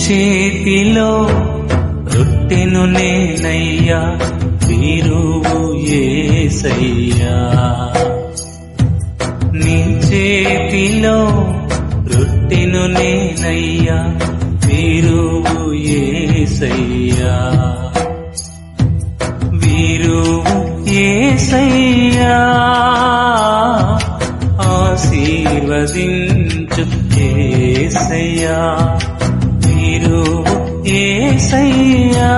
చేతిలో రొట్టెను నేనయ్యా వీరువు ఏసయ్యా నీ చేతిలో రొట్టెను నేనయ్యా వీరువు ఏసయ్యా వీరువు ఏసయ్యా ఆశీర్వదించు ఏసయ్యా వీరువు ఏసయ్యా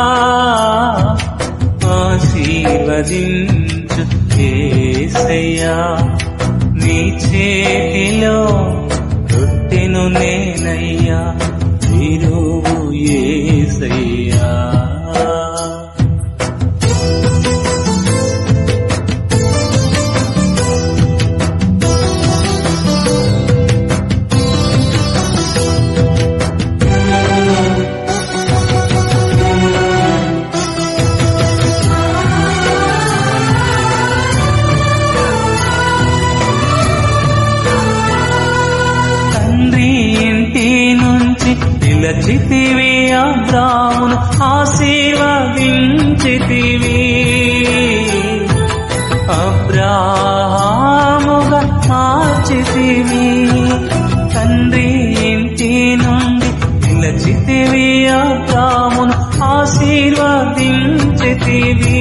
ఆశీర్వదించు ఏసయ్యా నీ చేతిలో రొట్టెను నేనయ్యా వీరువు ఏసయ్యా తండ్రి ఇంటి నుంచి నిలచితివి అబ్రామును ఆశీర్వదించితివి అబ్రాహాముగా మార్చితివి తండ్రి ఇంటి నుండి నిలచితివి అబ్రామును ఆశీర్వదించితివి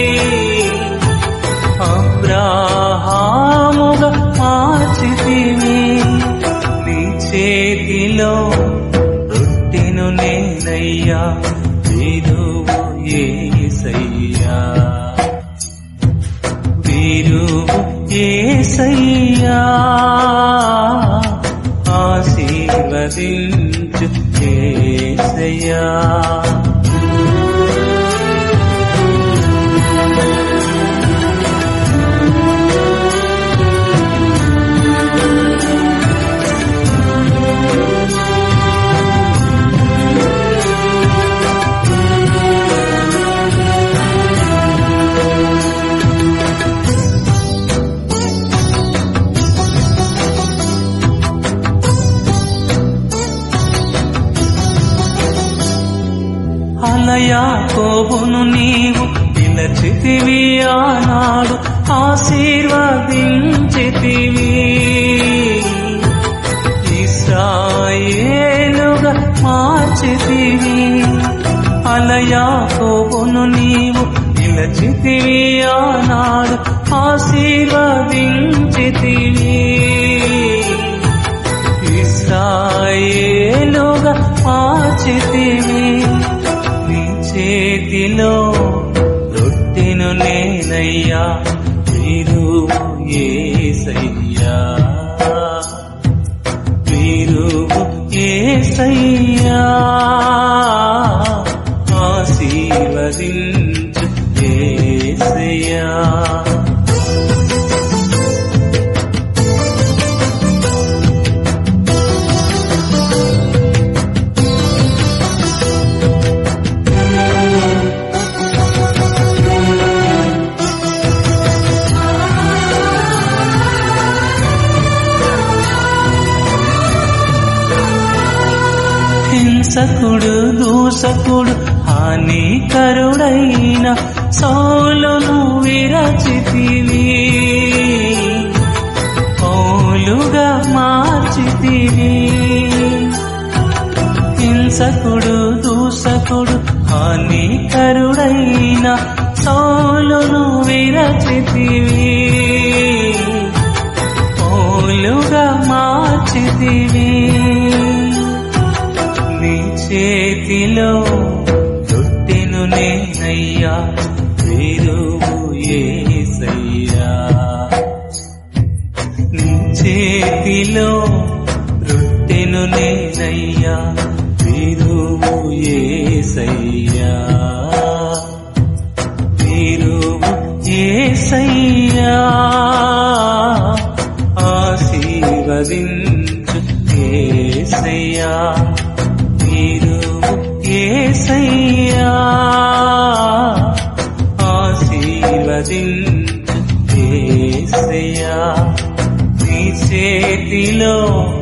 అబ్రాహాముగా మార్చితివి నీ చేతిలో రొట్టెను నేనయ్యా వీరువు ఏసయ్యా వీరువు ఏసయ్యా ఆశీర్వదించు ఏసయ్యా అలయా కోబును నీవు పిలచితివి ఆనాడు ఆశీర్వదించితివి ఇస్రాయేలుగా మార్చితివి అలయా కోబును నీవు పిలచితివి ఆనాడు ఆశీర్వదించితివి ఇస్రాయేలుగా మార్చితివి నీ చేతిలో రొట్టెను నేనయ్యా వీరువు ఏసయ్యా వీరువు ఏసయ్యా ఆశీర్వదించు ఏసయ్యా హింసకుడు దూసకుడు హానికరుడైన సౌలును విరచితివి పౌలుగా మార్చితివి హింసకుడు దూసకుడు హానికరుడైన సౌలును విరచితివి పౌలుగా మార్చితివి నీ చేతిలో రొట్టెను నేనయ్యా వీరువు ఏసయ్యా నీ చేతిలో రొట్టెను నేనయ్యా వీరువు ఏసయ్యా వీరువు ఏసయ్యా ఆశీర్వదించు ఏసయ్యా వీరువు ఏసయ్యా ఆశీర్వదించు ఏసయ్యా నీ చేతిలో